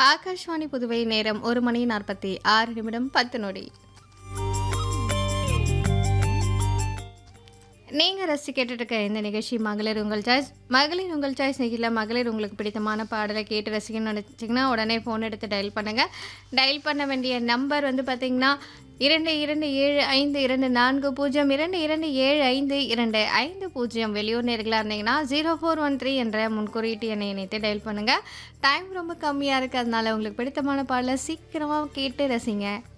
ஆகாஷ்வாணி புதுவை நேரம் ஒரு மணி நாற்பத்தி ஆறு நிமிடம் பத்து நொடி நீங்கள் ரசி கேட்டுட்டு இருக்க இந்த நிகழ்ச்சி மகளிர் உங்கள் சாய்ஸ் மகளிர் உங்கள் சாய்ஸ் நிகழ்ச்சியில் மகளிர் உங்களுக்கு பிடித்தமான பாடலை கேட்டு ரசிக்கணும்னு நினச்சிங்கன்னா உடனே ஃபோன் எடுத்து டயல் பண்ணுங்கள் டயல் பண்ண வேண்டிய நம்பர் வந்து பார்த்தீங்கன்னா இரண்டு இரண்டு ஏழு ஐந்து இரண்டு நான்கு பூஜ்ஜியம் இரண்டு இரண்டு ஏழு ஐந்து இரண்டு ஐந்து பூஜ்ஜியம் வெளியூர் நேர்களாக இருந்தீங்கன்னா ஜீரோ ஃபோர் ஒன் த்ரீ என்ற முன்குறியீட்டு எண்ணை இணைத்து டயல் பண்ணுங்கள் டைம் ரொம்ப கம்மியாக இருக்குது அதனால உங்களுக்கு பிடித்தமான பாடலை சீக்கிரமாக கேட்டு ரசிங்க